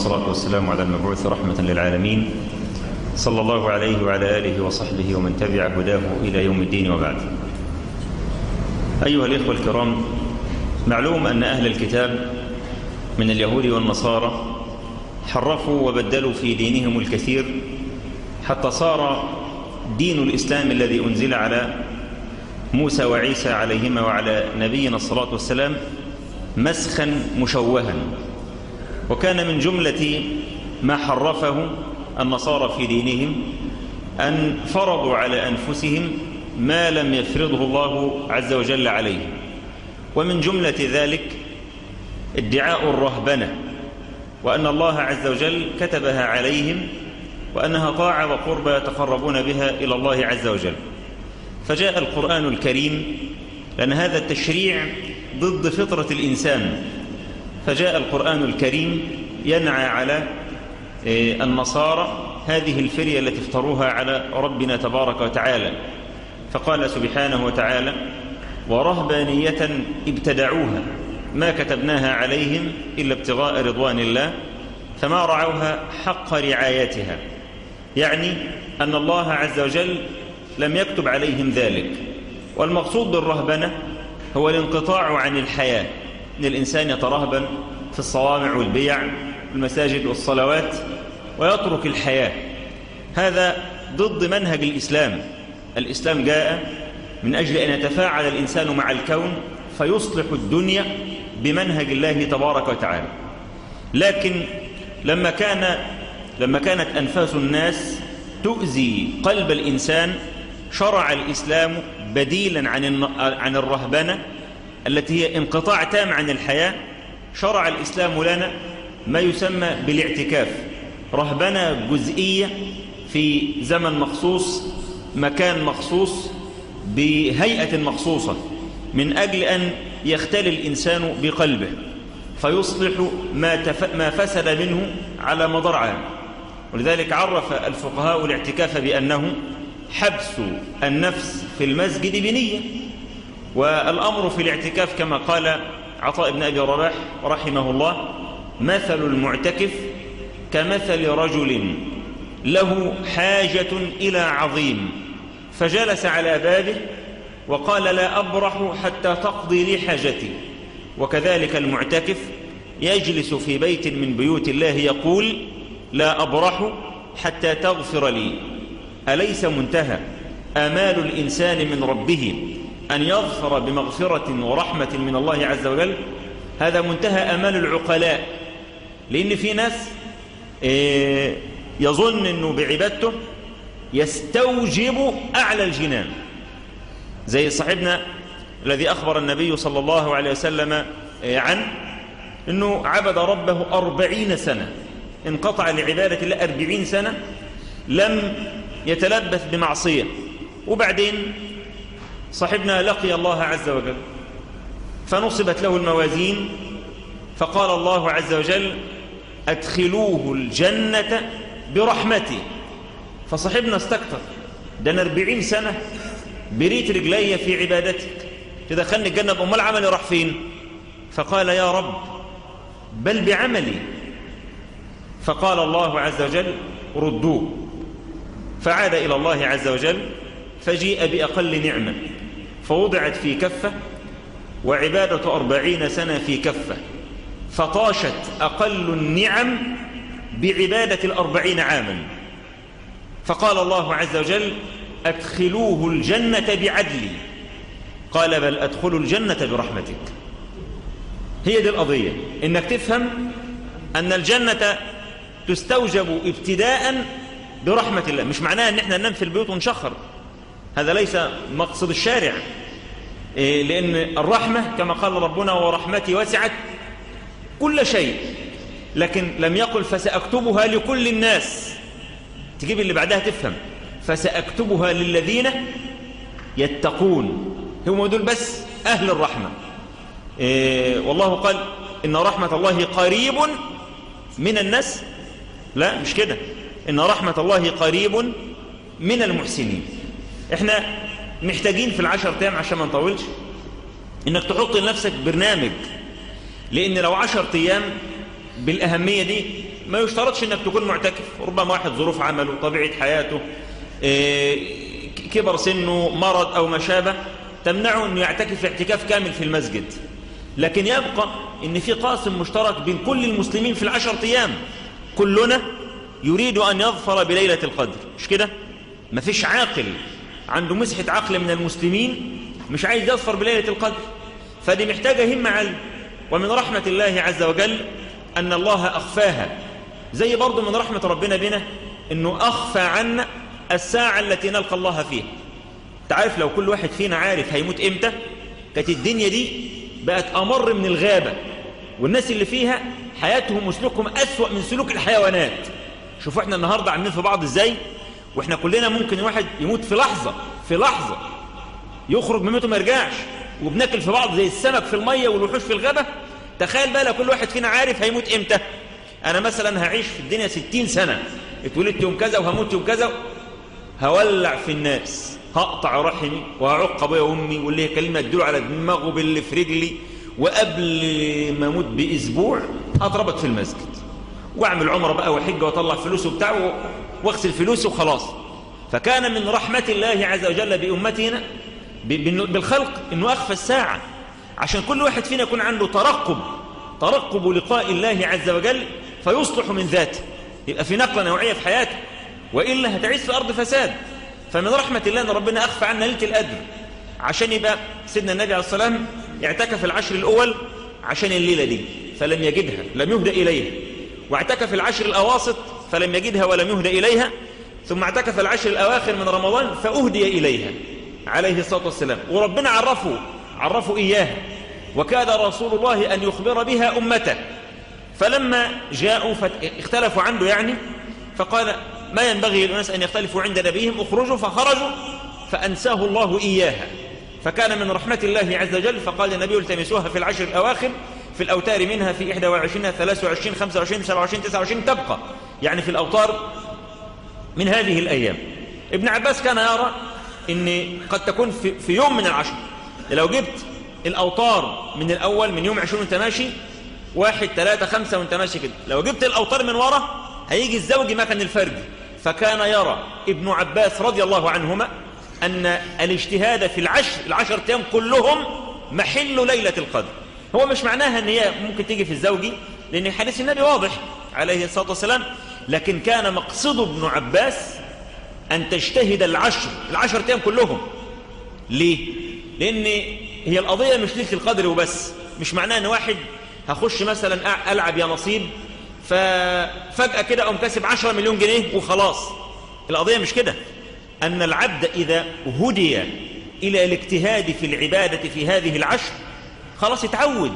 والصلاة والسلام على المبعوث رحمة للعالمين صلى الله عليه وعلى آله وصحبه ومن تبع هداه إلى يوم الدين وبعد أيها الإخوة الكرام معلوم أن أهل الكتاب من اليهود والنصارى حرفوا وبدلوا في دينهم الكثير حتى صار دين الإسلام الذي أنزل على موسى وعيسى عليهما وعلى نبينا الصلاة والسلام مسخا مشوها وكان من جملة ما حرفه النصارى في دينهم أن فرضوا على أنفسهم ما لم يفرضه الله عز وجل عليهم ومن جملة ذلك ادعاء الرهبنة وأن الله عز وجل كتبها عليهم وأنها طاعة وقربة يتقربون بها إلى الله عز وجل فجاء القرآن الكريم لأن هذا التشريع ضد فطرة الإنسان فجاء القرآن الكريم ينعى على النصارى هذه الفرية التي افتروها على ربنا تبارك وتعالى فقال سبحانه وتعالى ورهبانية ابتدعوها ما كتبناها عليهم إلا ابتغاء رضوان الله فما رعوها حق رعايتها يعني أن الله عز وجل لم يكتب عليهم ذلك والمقصود بالرهبنة هو الانقطاع عن الحياة أن الإنسان يترهبن في الصوامع والبيع المساجد والصلوات ويترك الحياة هذا ضد منهج الإسلام الإسلام جاء من أجل أن يتفاعل الإنسان مع الكون فيصلح الدنيا بمنهج الله تبارك وتعالى لكن لما كان لما كانت أنفاس الناس تؤذي قلب الإنسان شرع الإسلام بديلا عن عن الرهبنة التي هي انقطاع تام عن الحياة شرع الإسلام لنا ما يسمى بالاعتكاف رهبنة جزئية في زمن مخصوص مكان مخصوص بهيئة مخصوصة من أجل أن يختل الإنسان بقلبه فيصلح ما, تف... ما فسد منه على مدار عام ولذلك عرف الفقهاء الاعتكاف بأنه حبس النفس في المسجد بنية والأمر في الاعتكاف كما قال عطاء بن أبي رباح رحمه الله مثل المعتكف كمثل رجل له حاجة إلى عظيم فجلس على بابه وقال لا أبرح حتى تقضي لي حاجتي وكذلك المعتكف يجلس في بيت من بيوت الله يقول لا أبرح حتى تغفر لي أليس منتهى آمال الإنسان من ربه أن يظفر بمغفرة ورحمة من الله عز وجل هذا منتهى آمال العقلاء لأن في ناس يظن أنه بعبادته يستوجب أعلى الجنان زي صاحبنا الذي أخبر النبي صلى الله عليه وسلم عنه أنه عبد ربه أربعين سنة انقطع لعبادة الله أربعين سنة لم يتلبث بمعصية وبعدين صاحبنا لقي الله عز وجل فنصبت له الموازين فقال الله عز وجل أدخلوه الجنة برحمتي فصاحبنا استكتر ده أنا أربعين سنة بريت رجلي في عبادتك تدخلني الجنة بأمال عملي راح فين فقال يا رب بل بعملي فقال الله عز وجل ردوه فعاد إلى الله عز وجل فجيء بأقل نعمة فوضعت في كفة وعبادة أربعين سنة في كفة فطاشت أقل النعم بعبادة الأربعين عاما فقال الله عز وجل أدخلوه الجنة بعدلي قال بل أدخلوا الجنة برحمتك هي دي القضية إنك تفهم أن الجنة تستوجب ابتداء برحمة الله مش معناها أن احنا ننام في البيوت ونشخر هذا ليس مقصد الشارع إيه لأن الرحمة كما قال ربنا ورحمتي وسعت كل شيء لكن لم يقل فسأكتبها لكل الناس تجيب اللي بعدها تفهم فسأكتبها للذين يتقون هم دول بس أهل الرحمة إيه والله قال إن رحمة الله قريب من الناس لا مش كده إن رحمة الله قريب من المحسنين احنا محتاجين في العشر ايام عشان ما نطولش انك تحط لنفسك برنامج لان لو عشر ايام بالاهمية دي ما يشترطش انك تكون معتكف ربما واحد ظروف عمله طبيعة حياته إيه، كبر سنه مرض أو ما شابه تمنعه أنه يعتكف اعتكاف كامل في المسجد لكن يبقى أن في قاسم مشترك بين كل المسلمين في العشر أيام كلنا يريد أن يظفر بليلة القدر مش كده؟ ما فيش عاقل عنده مسحة عقل من المسلمين مش عايز يظفر بليلة القدر فدي محتاجة همة علم ومن رحمة الله عز وجل أن الله أخفاها زي برضو من رحمة ربنا بنا أنه أخفى عنا الساعة التي نلقى الله فيها تعرف لو كل واحد فينا عارف هيموت إمتى كانت الدنيا دي بقت أمر من الغابة والناس اللي فيها حياتهم وسلوكهم أسوأ من سلوك الحيوانات شوفوا احنا النهاردة عاملين في بعض ازاي واحنا كلنا ممكن واحد يموت في لحظة في لحظة يخرج من ما يرجعش وبناكل في بعض زي السمك في المية والوحوش في الغابة تخيل بقى لو كل واحد فينا عارف هيموت امتى انا مثلا هعيش في الدنيا ستين سنة اتولدت يوم كذا وهموت يوم كذا هولع في الناس هقطع رحمي وهعق ابويا وامي واللي كلمة اديله على دماغه باللي في رجلي وقبل ما اموت باسبوع اتربط في المسجد واعمل عمره بقى وحجه واطلع فلوسه وبتاع واغسل فلوسه وخلاص فكان من رحمة الله عز وجل بأمتنا بالخلق أنه أخفى الساعة عشان كل واحد فينا يكون عنده ترقب ترقب لقاء الله عز وجل فيصلح من ذاته يبقى في نقلة نوعية في حياته وإلا هتعيش في أرض فساد فمن رحمة الله أن ربنا أخفى عنا ليلة القدر عشان يبقى سيدنا النبي عليه السلام اعتكف العشر الأول عشان الليلة دي فلم يجدها لم يهدى إليها واعتكف العشر الأواسط فلم يجدها ولم يهدى إليها ثم اعتكف العشر الأواخر من رمضان فأهدي إليها عليه الصلاة والسلام وربنا عرفه عرفوا إياها وكاد رسول الله أن يخبر بها أمته فلما جاءوا اختلفوا عنده يعني فقال ما ينبغي للناس أن يختلفوا عند نبيهم اخرجوا فخرجوا فأنساه الله إياها فكان من رحمة الله عز وجل فقال النبي التمسوها في العشر الأواخر في الأوتار منها في 21 23 25 27 29 تبقى يعني في الأوتار من هذه الأيام ابن عباس كان يرى ان قد تكون في, في يوم من العشر لو جبت الأوتار من الأول من يوم 20 وانت ماشي واحد ثلاثة خمسة وانت ماشي كده لو جبت الأوتار من ورا هيجي الزوج مكان الفرد فكان يرى ابن عباس رضي الله عنهما أن الاجتهاد في العشر العشر أيام كلهم محل ليلة القدر هو مش معناها أن هي ممكن تيجي في الزوجي لأن حديث النبي واضح عليه الصلاة والسلام لكن كان مقصد ابن عباس أن تجتهد العشر العشر أيام كلهم ليه؟ لأن هي القضية مش ليلة القدر وبس مش معناه أن واحد هخش مثلا ألعب يا نصيب ففجأة كده أقوم كاسب 10 مليون جنيه وخلاص القضية مش كده أن العبد إذا هدي إلى الاجتهاد في العبادة في هذه العشر خلاص اتعود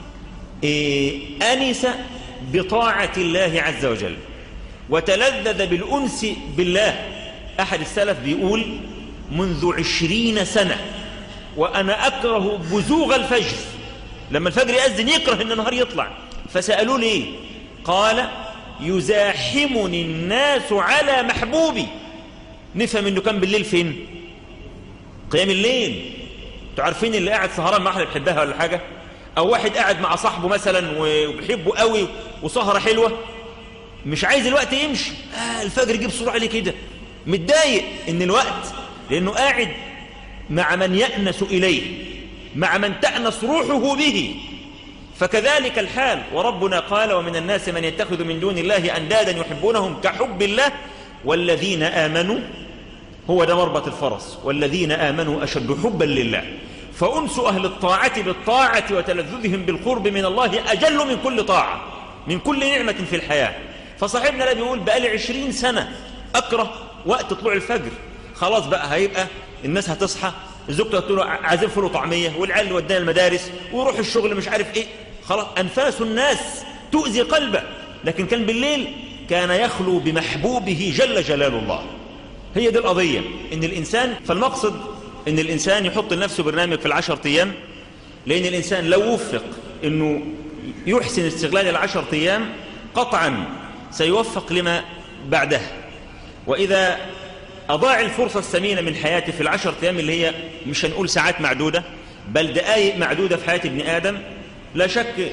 إيه أنس بطاعة الله عز وجل وتلذذ بالأنس بالله أحد السلف بيقول منذ عشرين سنة وأنا أكره بزوغ الفجر لما الفجر يأذن يكره أن النهار يطلع فسألوا ليه قال يزاحمني الناس على محبوبي نفهم أنه كان بالليل فين قيام الليل تعرفين اللي قاعد سهران مع واحدة بيحبها ولا حاجة أو واحد قاعد مع صاحبه مثلا وبيحبه قوي وسهرة حلوة مش عايز الوقت يمشي آه الفجر يجيب صورة عليه كده متضايق ان الوقت لانه قاعد مع من يأنس إليه مع من تأنس روحه به فكذلك الحال وربنا قال ومن الناس من يتخذ من دون الله أندادا يحبونهم كحب الله والذين آمنوا هو ده مربط الفرس والذين آمنوا أشد حبا لله فأنس أهل الطاعة بالطاعة وتلذذهم بالقرب من الله أجل من كل طاعة من كل نعمة في الحياة فصاحبنا لا بيقول بقالي عشرين سنة أكره وقت طلوع الفجر خلاص بقى هيبقى الناس هتصحى الزوجة تقول له عايزين فول وطعمية والعيال اللي ودانا المدارس ويروح الشغل مش عارف ايه خلاص أنفاس الناس تؤذي قلبه لكن كان بالليل كان يخلو بمحبوبه جل جلال الله هي دي القضية ان الإنسان فالمقصد ان الإنسان يحط لنفسه برنامج في العشر أيام لأن الإنسان لو وفق أنه يحسن استغلال العشر أيام قطعا سيوفق لما بعدها وإذا أضاع الفرصة الثمينة من حياته في العشر أيام اللي هي مش هنقول ساعات معدودة بل دقائق معدودة في حياة ابن آدم لا شك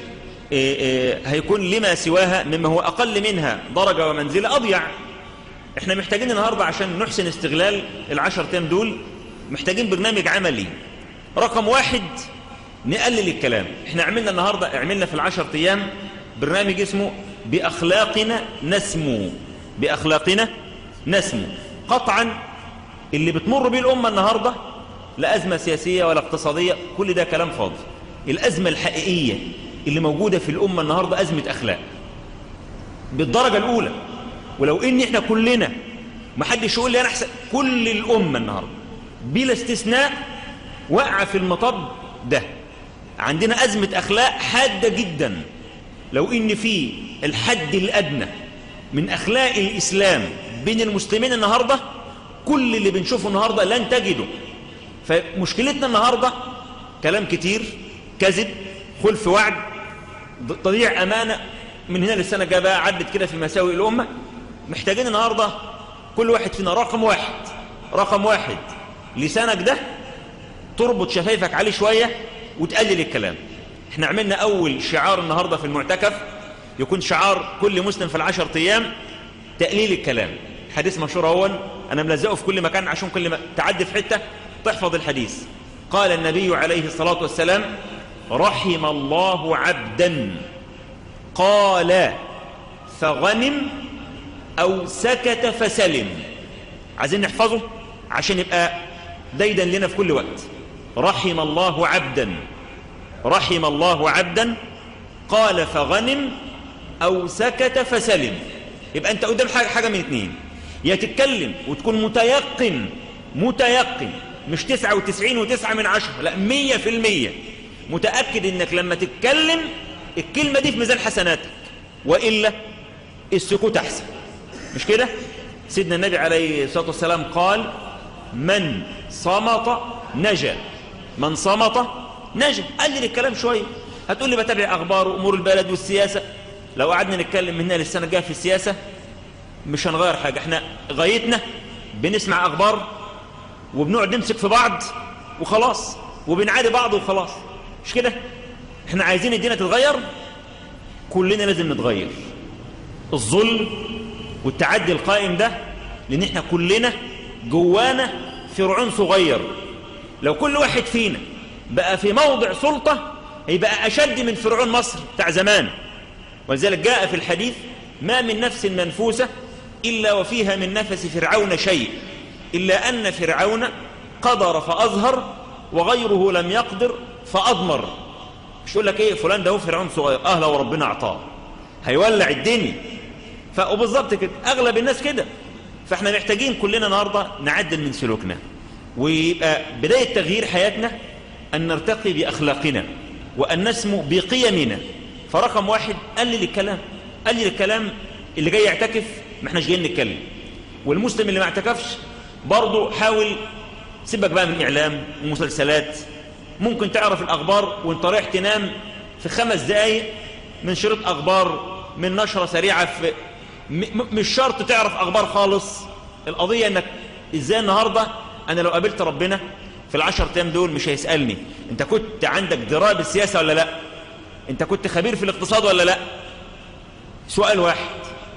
هيكون لما سواها مما هو أقل منها درجة ومنزلة أضيع احنا محتاجين النهاردة عشان نحسن استغلال العشر تيام دول محتاجين برنامج عملي رقم واحد نقلل الكلام احنا عملنا النهاردة عملنا في العشر ايام برنامج اسمه بأخلاقنا نسمو بأخلاقنا نسمو قطعا اللي بتمر به الأمة النهاردة لا أزمة سياسية ولا اقتصادية كل ده كلام فاضي الأزمة الحقيقية اللي موجودة في الأمة النهاردة أزمة أخلاق بالدرجة الأولى ولو إن إحنا كلنا ما حدش يقول لي أنا أحسن كل الأمة النهاردة بلا استثناء وقع في المطب ده عندنا أزمة أخلاق حادة جدا لو إن في الحد الأدنى من أخلاق الإسلام بين المسلمين النهاردة كل اللي بنشوفه النهاردة لن تجده فمشكلتنا النهاردة كلام كتير كذب خلف وعد تضييع أمانة من هنا للسنة الجايه بقى عدت كده في مساوئ الأمة محتاجين النهاردة كل واحد فينا رقم واحد رقم واحد لسانك ده تربط شفايفك عليه شوية وتقلل الكلام احنا عملنا أول شعار النهاردة في المعتكف يكون شعار كل مسلم في العشر أيام تقليل الكلام حديث مشهور هو أنا ملزقه في كل مكان عشان كل ما تعدي في حتة تحفظ الحديث قال النبي عليه الصلاة والسلام رحم الله عبدا قال فغنم أو سكت فسلم عايزين نحفظه عشان يبقى ديدا لنا في كل وقت رحم الله عبدا رحم الله عبدا قال فغنم أو سكت فسلم يبقى أنت قدام حاجة, حاجة من اتنين يا تتكلم وتكون متيقن متيقن مش تسعة وتسعين وتسعة من عشرة لا مية في المية متأكد انك لما تتكلم الكلمة دي في ميزان حسناتك وإلا السكوت أحسن مش كده سيدنا النبي عليه الصلاة والسلام قال من صمت نجا من صمت نجا قلل الكلام شوية هتقول لي بتابع أخبار وأمور البلد والسياسة لو قعدنا نتكلم من هنا للسنة الجاية في السياسة مش هنغير حاجة احنا غايتنا بنسمع أخبار وبنقعد نمسك في بعض وخلاص وبنعادي بعض وخلاص مش كده احنا عايزين الدنيا تتغير كلنا لازم نتغير الظلم والتعدي القائم ده لان احنا كلنا جوانا فرعون صغير لو كل واحد فينا بقى في موضع سلطة هيبقى أشد من فرعون مصر بتاع زمان ولذلك جاء في الحديث ما من نفس منفوسة إلا وفيها من نفس فرعون شيء إلا أن فرعون قدر فأظهر وغيره لم يقدر فأضمر مش يقول لك إيه فلان ده هو فرعون صغير أهلا وربنا أعطاه هيولع الدنيا وبالظبط كده أغلب الناس كده فإحنا محتاجين كلنا النهاردة نعدل من سلوكنا ويبقى بداية تغيير حياتنا أن نرتقي بأخلاقنا وأن نسمو بقيمنا فرقم واحد قلل الكلام قلل الكلام اللي جاي يعتكف ما احناش جايين نتكلم والمسلم اللي ما اعتكفش برضه حاول سيبك بقى من إعلام ومسلسلات ممكن تعرف الأخبار وانت رايح تنام في خمس دقايق من شريط أخبار من نشرة سريعة في مش شرط تعرف أخبار خالص القضية أنك إزاي النهاردة أنا لو قابلت ربنا في العشر أيام دول مش هيسألني أنت كنت عندك دراية بالسياسة ولا لا أنت كنت خبير في الاقتصاد ولا لا سؤال واحد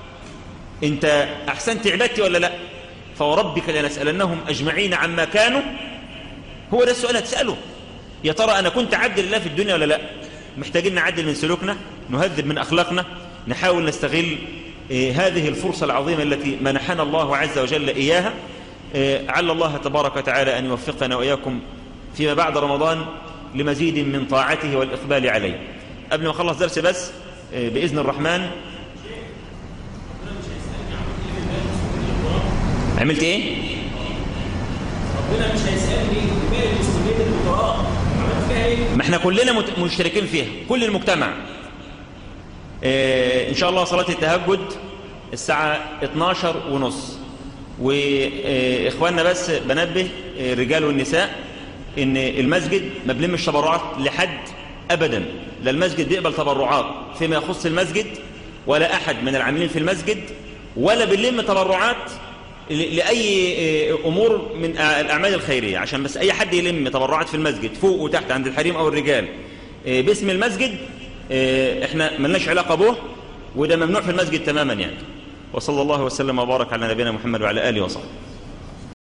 أنت أحسنت عبادتي ولا لا فوربك لنسألنهم أجمعين عما كانوا هو ده السؤال هتسأله يا ترى أنا كنت عبد لله في الدنيا ولا لا محتاجين نعدل من سلوكنا نهذب من أخلاقنا نحاول نستغل هذه الفرصة العظيمة التي منحنا الله عز وجل إياها عل الله تبارك وتعالى أن يوفقنا وإياكم فيما بعد رمضان لمزيد من طاعته والإقبال عليه قبل ما أخلص درسي بس بإذن الرحمن عملت ايه ربنا مش هيسالني باقي المسلمين الفقراء عملت فيها ايه ما احنا كلنا مشتركين فيها كل المجتمع اه ان شاء الله صلاة التهجد الساعة 12 ونص واخواننا بس بنبه الرجال والنساء ان المسجد ما بلمش تبرعات لحد ابدا لا المسجد بيقبل تبرعات فيما يخص المسجد ولا احد من العاملين في المسجد ولا بنلم تبرعات لأي أمور من الأعمال الخيرية عشان بس أي حد يلم تبرعات في المسجد فوق وتحت عند الحريم أو الرجال باسم المسجد اه احنا ملناش علاقة به وده ممنوع في المسجد تماما يعني وصلى الله وسلم وبارك على نبينا محمد وعلى آله وصحبه